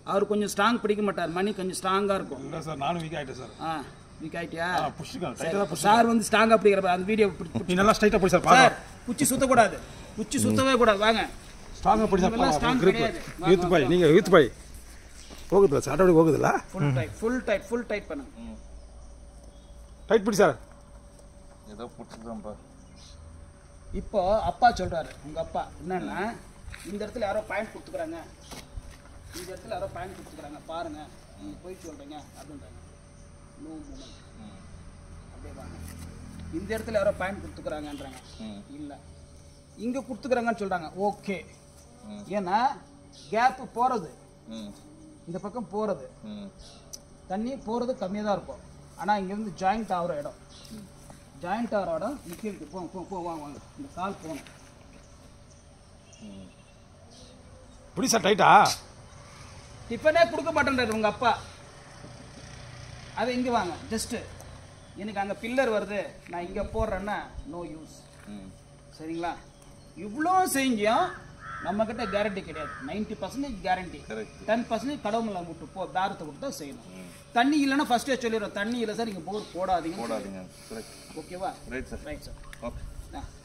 அவர் கொஞ்சம் ஸ்ட்ராங் பிடிக்க மாட்டார் மணி கொஞ்சம் ஸ்ட்ராங்காக இருக்கும் இல்லை சார் நானும் வீக் ஆகிட்டேன் சார் ஆ வீக் ஆயிட்டியா புஷ்டிக்கலாம் டைட்டாக தான் புஷ் சார் வந்து ஸ்ட்ராங்காக பிடிக்கிற அந்த வீடியோ நீ நல்லா ஸ்ட்ரைட்டாக போய் சார் சார் பாருங்க குச்சி சுத்தக்கூடாது குச்சி சுத்தவே கூடாது வாங்க ஸ்ட்ராங்காக போய் சார் இவெல்லாம் strong பாருங்க grip. கிடையாது. வாங்க, யூத் பாய் நீங்கள் யூத் பாய் போகுதுல சார் ஆட்டோடி போகுதுல்ல full tight full tight full tight பண்ணுங்க டைட் பிடி சார் ஏதோ பிடிச்சிதான்ப்பா இப்போ அப்பா சொல்றாரு உங்க அப்பா என்னன்னா இந்த இடத்துல யாரோ பாயிண்ட் கொடுத்துக்கிறாங்க இந்த இடத்துல யாரோ பாயிண்ட் கொடுத்துக்கிறாங்க பாருங்க நீங்க போய் சொல்றீங்க அப்படின்றாங்க நோ மூமெண்ட் அப்படியே வாங்க இந்த இடத்துல யாரோ பாயிண்ட் கொடுத்துக்கிறாங்கன்றாங்க ம். இல்ல இங்க கொடுத்துக்கிறாங்கன்னு சொல்றாங்க ஓகே ம். ஏன்னா கேப் போறது ம் இந்த பக்கம் போறது ம் தண்ணி போகிறது கம்மியாக தான் இருக்கும் ஆனால் இங்கேருந்து ஜாயிண்ட் ஆகிற இடம் ஜாயிண்ட் ஆகிற இடம் நிற்க இருக்கு போ போ போ வாங்க வாங்க இந்த கால் போகணும் பிடி சார் டைட்டா டிஃபனே கொடுக்க மாட்டேன்றாரு உங்கள் அப்பா அது இங்கே வாங்க ஜஸ்ட்டு எனக்கு அங்கே பில்லர் வருது நான் இங்கே போடுறேன்னா நோ யூஸ் ம் சரிங்களா இவ்வளோ செஞ்சும் நம்மக்கிட்ட கேரண்டி கிடையாது ninety percentage guarantee Correct. Ten percentage கடவுளை விட்டு போ தாரத்தை கொடுத்தா செய்யணும் தண்ணி இல்லைன்னா ஃபஸ்ட்டே சொல்லிடுறோம் தண்ணி இல்லை சார் இங்கே போர் போடாதீங்க போடாதீங்க கரெக்ட் ஓகேவா right sir right sir okay ஆ